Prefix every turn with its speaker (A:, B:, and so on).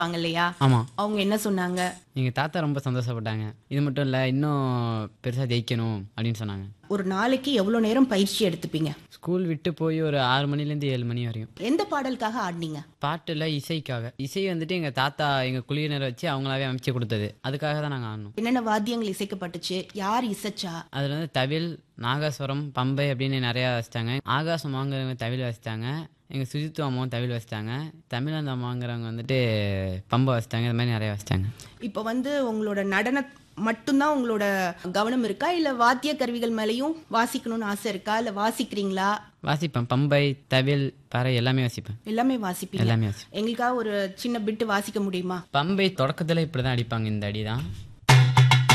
A: இருப்பாங்க இல்லையா
B: ஆமாம்
A: அவங்க என்ன சொன்னாங்க
B: எங்கள் தாத்தா ரொம்ப சந்தோஷப்பட்டாங்க இது மட்டும் இல்லை இன்னும் பெருசாக ஜெயிக்கணும் அப்படின்னு சொன்னாங்க
A: ஒரு நாளைக்கு எவ்வளவு நேரம் பயிற்சி எடுத்துப்பீங்க
B: ஸ்கூல் விட்டு போய் ஒரு ஆறு மணிலேருந்து ஏழு மணி வரையும்
A: எந்த பாடலுக்காக ஆடினீங்க
B: பாட்டில் இசைக்காக இசை வந்துட்டு எங்கள் தாத்தா எங்கள் குழுவினரை வச்சு அவங்களாவே அமைச்சு கொடுத்தது அதுக்காக தான் நாங்கள் ஆடணும்
A: என்னென்ன வாத்தியங்கள் இசைக்கப்பட்டுச்சு யார் இசைச்சா
B: அதில் வந்து தவில் நாகாஸ்வரம் பம்பை அப்படின்னு நிறையா வச்சிட்டாங்க ஆகாசம் வாங்குறவங்க தவில் வச்சிட்டாங்க எங்கள் சுஜித்து அம்மாவும் தவில் வச்சிட்டாங்க தமிழ் அம்மாங்கிறவங்க வந்துட்டு பம்பை வச்சிட்டாங்க இது மாதிரி நிறையா வச்சிட்டாங்க
A: இப்போ வந்து உங்களோட நடன மட்டும்தான் உங்களோட கவனம் இருக்கா இல்ல வாத்திய கருவிகள் மேலேயும் வாசிக்கணும்னு ஆசை இருக்கா இல்ல வாசிக்கிறீங்களா
B: வாசிப்பேன் பம்பை தவில் பறை எல்லாமே வாசிப்பேன்
A: எல்லாமே வாசிப்பீங்க
B: எல்லாமே வாசிப்பேன்
A: எங்களுக்காக ஒரு சின்ன பிட்டு வாசிக்க முடியுமா
B: பம்பை தொடக்கத்தில் இப்படி தான் அடிப்பாங்க இந்த அடி தான்